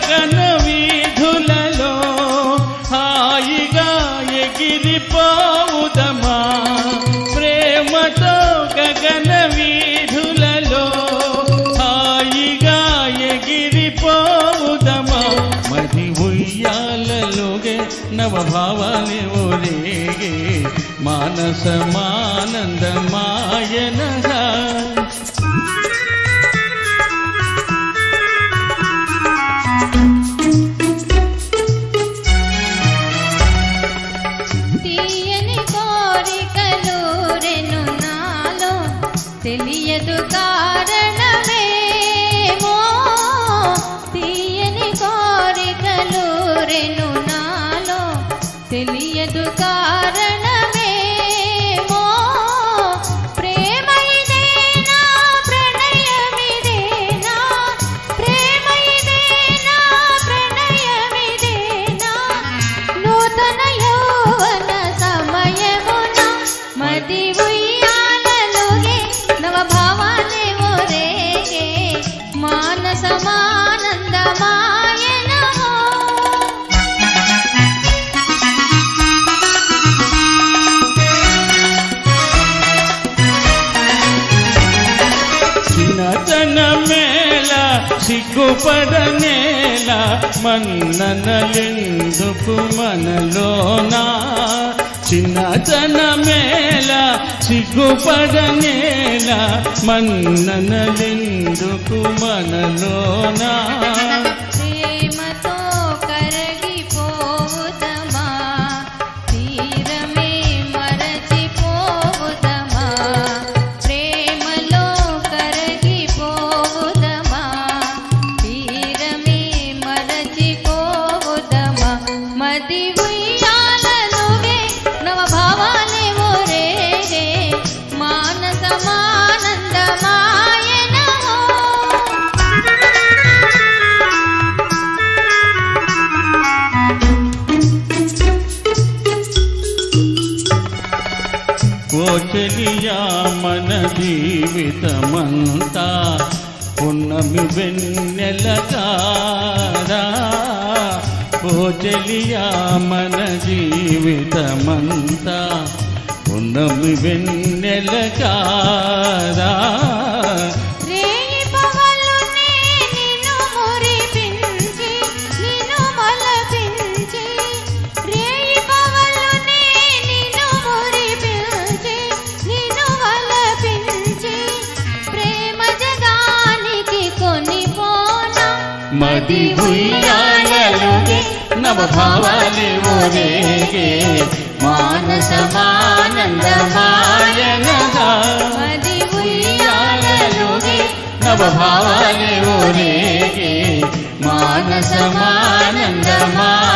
గగన వీధులలో హాయిగా ఎగిరిపోవుదమా ప్రేమతో గగన వీధులలో హాయిగా ఎగిరిపోవుదమా మది ఉయ్యాలలోగే నవభావాలే ఓరేగే మానసమానందమాయనగా తీయని కోరికలు రెను నాలో తెలియదు కారణమేమో తీయని కోరికలు రెను నాలో తెలియదు కారణమేమో ప్రేమ ఇదేనా ప్రణయమిదేనా ప్రేమ ఇదేనా ప్రణయమిదేనా నూతన యౌవన సమయమున మది ఉయ్యాలలోగే నవ భావాలే ఓరేగే మానసమానందమాయనమో చిన్నతన మేళ సిగ్గుపడనేల మన్ననలెందుకు మనలోనా చిన్నతన మేళ సిగ్గుపడనేల మన్ననలెందుకు మనలోనా ప్రేమతో కరగిపోవుదమా తీరమే మరచిపోవుదమా ప్రేమలో కరగిపోవుదమా తీరమే మరచిపోవుదమా మది ఉయ్యాలలోగే నవ భావాలే ఓరేగే మానసమానందమాయనమో ఓ చెలియా మన జీవితమంతా పున్నమి వెన్నెల కాదా ఓ చెలియా మన జీవితమంతా పున్నమి వెన్నెల కాదా రేయి పగలునే నిన్ను మురిపించి నిన్ను మలపించి రేయి పగలునే నిన్ను మురిపించి నిన్ను మలపించి ప్రేమ జగానికి కొనిపోనా మది ఉయ్యాలలుగే నవభావాలే ఓరేగే మానసమానందమాయనగా మది ఉయ్యాలలుగే నవభావాలే ఓరేగే మానసమానందమా